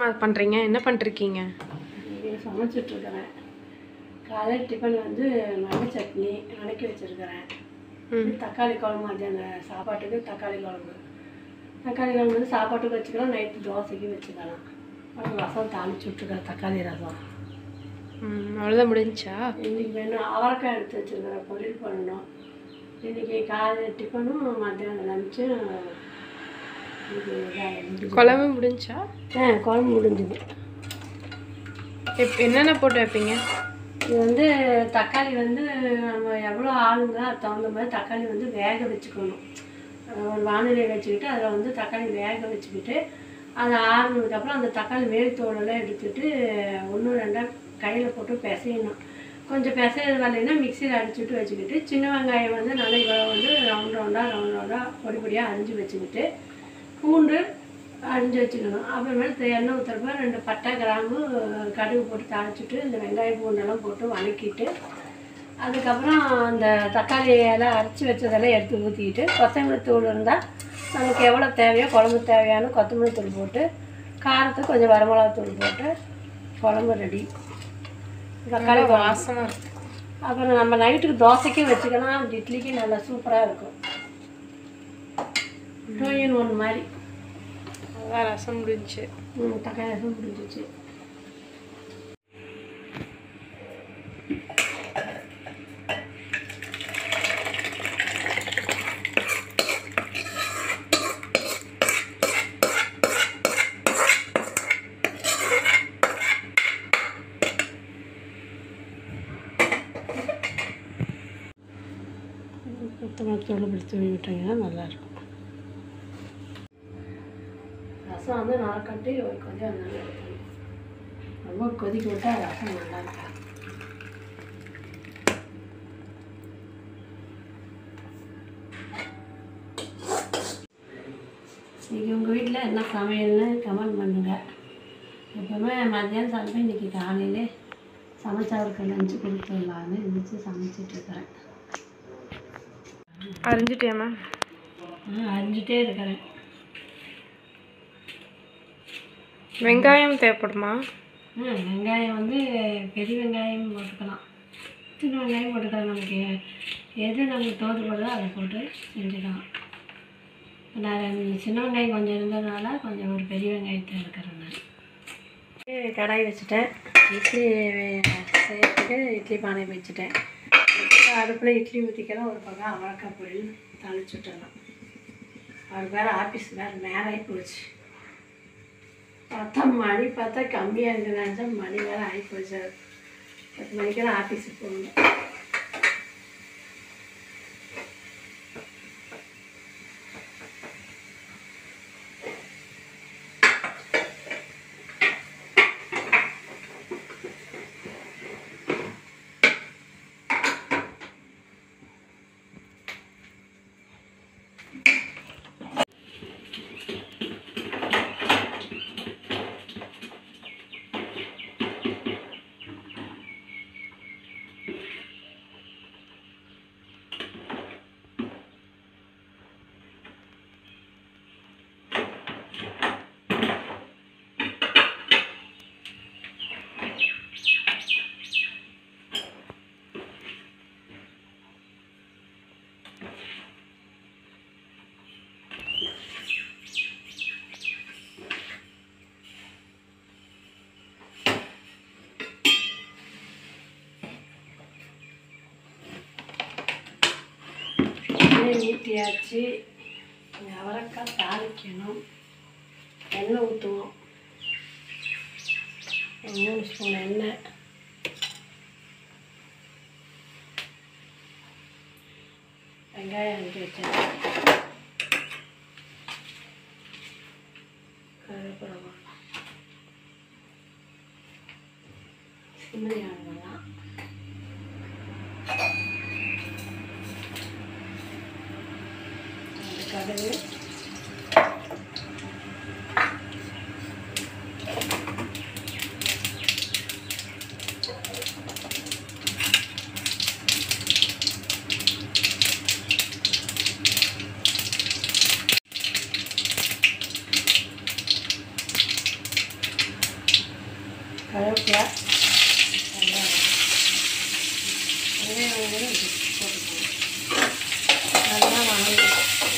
என்னம்மா பண்ணுறீங்க என்ன பண்ணிருக்கீங்க இங்கே சமைச்சிட்ருக்கிறேன் காலையில் டிஃபன் வந்து நல்ல சட்னி வதக்கி வச்சுருக்கிறேன் ம் தக்காளி குழம்பு மத்தியானம் சாப்பாட்டுக்கு தக்காளி குழம்பு தக்காளி குழம்பு வந்து சாப்பாட்டுக்கு வச்சுக்கலாம் நைட்டு தோசைக்கு வச்சுக்கலாம் அப்புறம் ரசம் தாளிச்சு விட்ருக்கேன் தக்காளி ரசம் ம் அவ்வளோதான் முடிஞ்சா இன்றைக்கி வேணும் அவரைக்காய் எடுத்து வச்சுருக்கிறேன் பொரியல் பண்ணணும் இன்றைக்கி காலையில் டிஃபனும் மத்தியானம் லஞ்சும் இது இதாக முடிஞ்சு குழம்பு முடிஞ்சா ஆ குழம்பு முடிஞ்சுது எப் என்னென்ன போட்டு வைப்பீங்க இது வந்து தக்காளி வந்து நம்ம எவ்வளோ ஆளுங்க அதுக்கு தகுந்த மாதிரி தக்காளி வந்து வேக வச்சுக்கணும் அஹ் ஒரு வானிலை வச்சுக்கிட்டு அதில் வந்து தக்காளி வேக வச்சுக்கிட்டு அது ஆறுனதுக்கப்புறம் அந்த தக்காளி வேர்த்தோடெல்லாம் எடுத்துட்டு ஒன்று ரெண்டாக கையில் போட்டு பிசையணும் கொஞ்சம் பிசைறது வரலைன்னா மிக்சியில் அடிச்சுட்டு வச்சுக்கிட்டு சின்ன வெங்காயம் வந்து நல்லா இவ்வளோ வந்து ரவுண்ட் ரவுண்டாக ரவுண்ட் ரவுண்டாக பொடி பொடியாக அரிஞ்சு வச்சுக்கிட்டு பூண்டு அரிஞ்சு வச்சுக்கணும் அப்புறமேட்டு எண்ணெய் ஊற்றுறப்ப ரெண்டு பட்டை கிராம்பு கடுகு போட்டு தாளிச்சிட்டு இந்த வெங்காய பூண்டெல்லாம் போட்டு வதக்கிட்டு அதுக்கப்புறம் அந்த தக்காளி எல்லாம் அரைச்சி வச்சதெல்லாம் எடுத்து ஊற்றிக்கிட்டு கொத்தமல்லி தூள் இருந்தால் நமக்கு எவ்வளோ தேவையோ குழம்பு தேவையான கொத்தமல்லி தூள் போட்டு காரத்துக்கு கொஞ்சம் வரமிளகா தூள் போட்டு குழம்பு ரெடி தக்காளி குழம்பு வாசமாக இருக்கு அப்புறம் நம்ம நைட்டுக்கு தோசைக்கும் வச்சுக்கலாம் இட்லிக்கு நல்லா சூப்பராக இருக்கும் டூ இன் ஒன் மாதிரி அதான் ரசம் முடிஞ்சு ம், தக்காளி ரசம் முடிஞ்சிச்சு கொத்தமல்லி தூள் இப்படி தூவி விட்டீங்கன்னா நல்லாயிருக்கும் ரசம் வந்து நல்லா கட்டி ஒரு கொஞ்சம் நல்லா இருக்கணும் ரொம்ப கொதிக்க விட்டால் ரசம் நல்லா இருக்கும் இன்னைக்கு உங்கள் வீட்டில் என்ன சமையல்னு கமெண்ட் பண்ணுங்கள் எப்போவுமே மத்தியானம் சமைப்பேன் இன்றைக்கி காலையிலே சமைச்சவருக்கு லஞ்சு கொடுத்துடலான்னு இருந்துச்சு சமைச்சிட்ருக்கிறேன் அரிஞ்சிட்டியாம்மா அரிஞ்சிட்டே இருக்கிறேன் வெங்காயம் தேவைப்படுமா ம் வெங்காயம் வந்து பெரிய வெங்காயம் போட்டுக்கலாம் சின்ன வெங்காயம் போட்டுக்கலாம் நமக்கு எது நமக்கு தோதுப்படுதோ அதை போட்டு செஞ்சுக்கலாம் நான் சின்ன வெங்காயம் கொஞ்சம் இருந்ததுனால கொஞ்சம் ஒரு பெரிய வெங்காயத்தை எடுக்கிறேன் நான் கடாய் வச்சுட்டேன் இட்லி செய்யறதுக்கு இட்லி பானை வச்சுட்டேன் அடுப்பில் இட்லி ஊற்றிக்கலாம் ஒரு பக்கம் அவரைக்காய் பொரியல் தாளிச்சு விட்டுறலாம் அவருக்கு வேறு ஆஃபீஸ் வேறு நேரம் ஆகி போச்சு பார்த்தா மணி பார்த்தா கம்மியாக இருக்குது நினச்சா மணி வேறு ஆகி போச்சு பத்து மணிக்கு தான் ஆஃபீஸுக்கு போகணும் எண்ணெய் ஊற்றியாச்சு அவரைக்காய் தாளிக்கணும் எண்ணெய் ஊற்றுவோம் ஒரு மூணு ஸ்பூன் எண்ணெய் வெங்காயம் அரிஞ்சு வச்சேன் கருவேப்பிலை போடலாம் சிம்மதி ஆகலாம் கடுகு கருவேப்பிலை வெங்காயம் வெங்காயம் வெங்காயம் இப்படி போட்டுக்கணும் நல்லா வணங்கணும்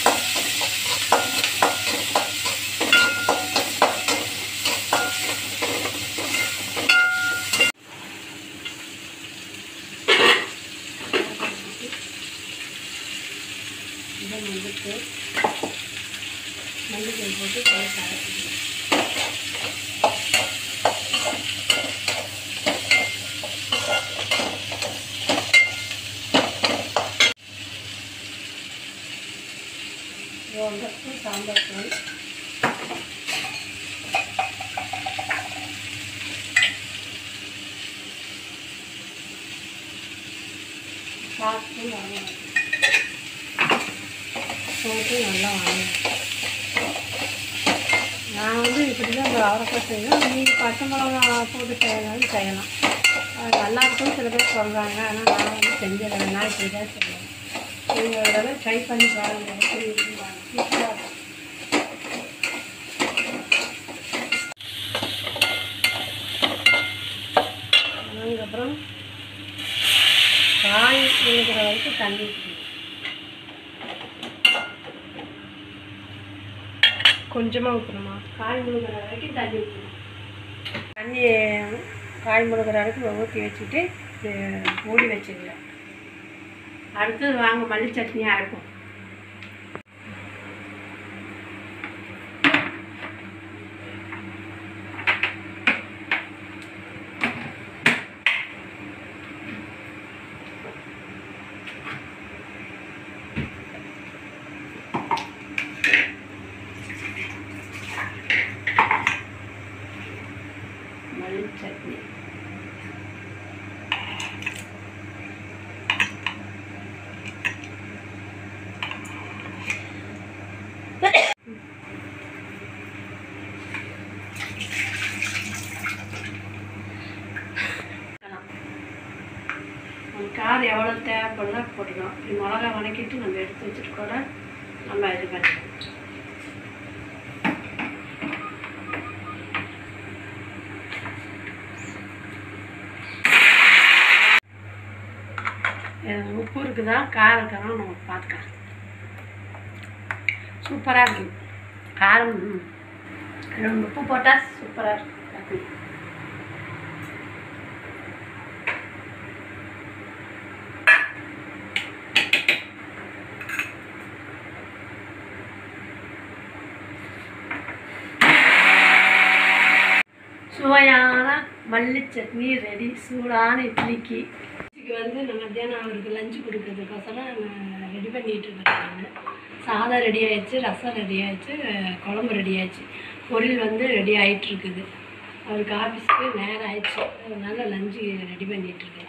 இதை மஞ்சள் மஞ்சள் போட்டு கலக்க ஆரம்பிக்கணும் ஒன்றரை ஸ்பூன் சாம்பார் தூள் கால் ஸ்பூன் வரணும் போட்டு நல்லா வாங்கணும் நான் வந்து இப்படி தான் இந்த அவரைக்காய் செய்வேன் நீங்கள் பச்சை மிளகா போட்டு செய்யனாலும் செய்யலாம் அது நல்லா இருக்கும்னு சில பேர் சொல்கிறாங்க ஆனால் நான் வந்து செஞ்சதில்லை நான் இப்படி தான் செய்வேன் நீங்கள் ஒரு தடவை ட்ரை பண்ணி பாருங்கள் எப்படி இருக்குன்னு பாருங்க சூப்பராக இருக்கும் அதுக்கப்புறம் காய் விழுகிற வரைக்கும் தண்ணி ஊற்றணும் கொஞ்சமாக ஊற்றணுமா காய் முழுகிற வரைக்கும் தண்ணி ஊற்றணும் தண்ணி காய் முழுகிற வரைக்கும் ஊற்றி வச்சுட்டு இது மூடி வச்சுக்கலாம் அடுத்தது வாங்க மல்லி சட்னி அரைப்போம் மல்லி சட்னி நமக்கு காரம் எவ்வளோ தேவைப்படுதோ போட்டுக்கலாம் இப்படி மிளகா வதக்கிட்டு நம்ம எடுத்து வச்சுட்டு கூட நம்ம இது பண்ணிக்கலாம் இது உப்பு இருக்குதா காரம் இருக்கான்னு நம்ம பார்த்துக்கலாம் சூப்பராக இருக்கும் காரம் ம். ரெண்டு உப்பு போட்டால் சூப்பராக இருக்கும் சட்னி சுவையான மல்லி சட்னி ரெடி சூடான இட்லிக்கு இட்லிக்கு வந்து நான் மத்தியானம் அவருக்கு லஞ்சு கொடுக்கறதுக்கோசரம் நான் ரெடி பண்ணிட்டு இருக்கேன் நான் சாதம் ரெடி ஆயிடுச்சு ரசம் ரெடி ஆயிடுச்சு குழம்பு ரெடி ஆயிடுச்சு பொரியல் வந்து ரெடி ஆயிட்டு இருக்குது அவருக்கு ஆஃபீஸ்க்கு நேரம் ஆயிடுச்சு அதனால லஞ்சு ரெடி பண்ணிட்டு இருக்கேன்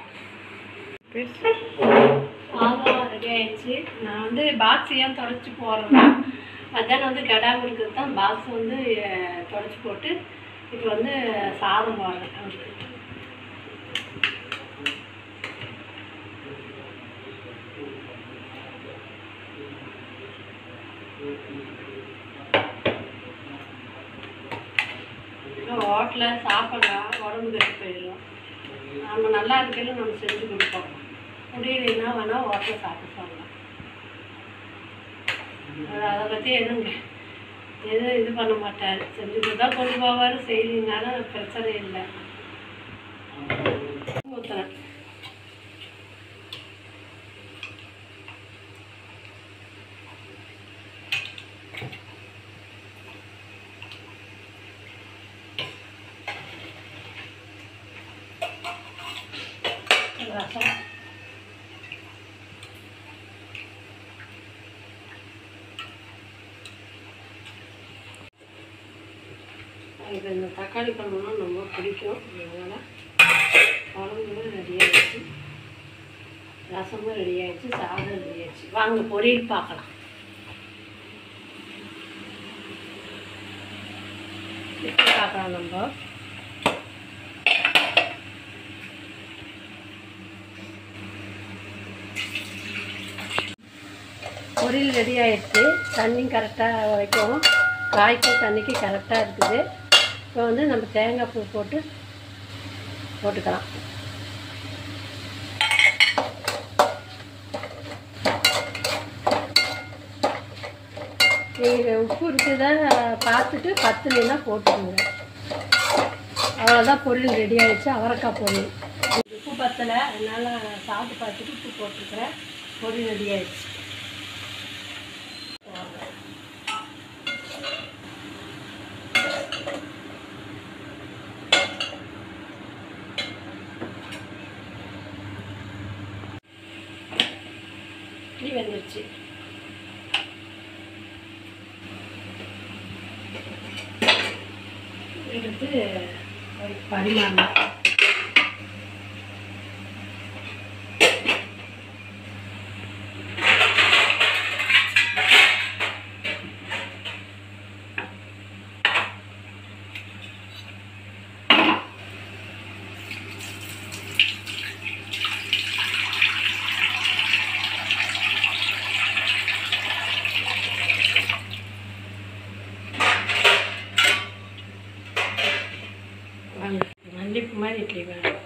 சாதம் ரெடி ஆயிடுச்சு நான் வந்து பாக்ஸ் ஏன் தொடச்சி போடுறேன்னா மத்தியானம் வந்து கடாம இருக்கிறது தான் பாக்ஸ் வந்து தொடச்சி போட்டு இப்போ வந்து சாதம் போடுறேன் அவருக்கு ஹோட்டலில் சாப்பிட்றா உடம்பு கெட்டு போயிடும் நம்ம நல்லா இருக்கையில நம்ம செஞ்சு கொடுப்போம் முடியலைன்னா வேணால் ஹோட்டலில் சாப்பிட்டு சொல்லலாம் அவர் அதை பற்றி எதுங்க எதுவும் இது பண்ண மாட்டார் செஞ்சு கொடுத்தா கொண்டு போவார் செய்யலினாலும் பிரச்சனை இல்லை ஊற்றுறேன் ரசம் எனக்கு இந்த தக்காளி குழம்புனா ரொம்ப பிடிக்கும் அதனால் குழம்பு ரெடி ஆயிடுச்சு ரசமும் ரெடி ஆயிடுச்சு சாதம் ரெடி ஆயிடுச்சு வாங்க பொரியல் பார்க்கலாம் இப்போ பார்க்கலாம் நம்ம பொரியல் ரெடி ஆயிடுச்சு தண்ணி கரெக்டாக வைக்கணும் காய்க்கும் தண்ணிக்கு கரெக்டாக இருக்குது இப்போ வந்து நம்ம தேங்காய் பூ போட்டு போட்டுக்கலாம் நீங்கள் உப்பு இருக்குதா பார்த்துட்டு பத்துலாம் போட்டுக்கோங்க அவ்வளோதான் பொரியல் ரெடி ஆயிடுச்சு அவரைக்காய் பொரியல் உப்பு பத்தலை அதனால் சாப்பிட்டு பார்த்துட்டு உப்பு போட்டுருக்குறேன் பொரியல் ரெடி ஆயிடுச்சு இட்லி வெந்துருச்சு எடுத்து பரிமாறலாம் வாங்க மல்லிப்பூ மாதிரி இட்லி வேணும்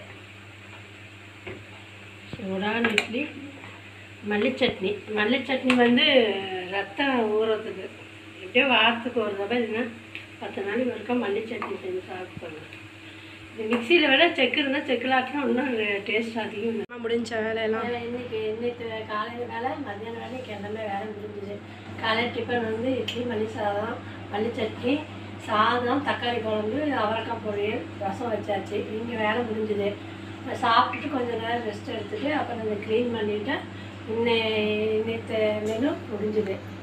சூடான இட்லி மல்லி சட்னி மல்லி சட்னி வந்து ரத்தம் ஊறுறதுக்கு எப்படியோ வாரத்துக்கு ஒரு தடவை இல்லைன்னா பத்து நாளைக்கு ஒருக்கா மல்லி சட்னி செஞ்சு சாப்பிடணும் இது மிக்சியில் விட செக்கு இருந்தால் செக்கில் ஆக்கினா இன்னும் டேஸ்ட் அதிகம் முடிஞ்ச வேலையெல்லாம் வேலை இன்னைக்கு இன்னைக்கு காலையில் வேலை மத்தியானம் வேலைக்கு எல்லாமே வேலை முடிஞ்சுது காலையில் டிஃபன் வந்து இட்லி மல்லி சாதம் மல்லி சட்னி சாதம் தக்காளி குழம்பு அவரைக்காய் பொரியல் ரசம் வச்சாச்சு இங்கே வேலை முடிஞ்சுது இப்ப சாப்பிட்டுட்டு கொஞ்சம் நேரம் ரெஸ்ட் எடுத்துட்டு அப்புறம் இந்த க்ளீன் பண்ணிவிட்டு இன்னை இன்னைத்த மெனு முடிஞ்சுது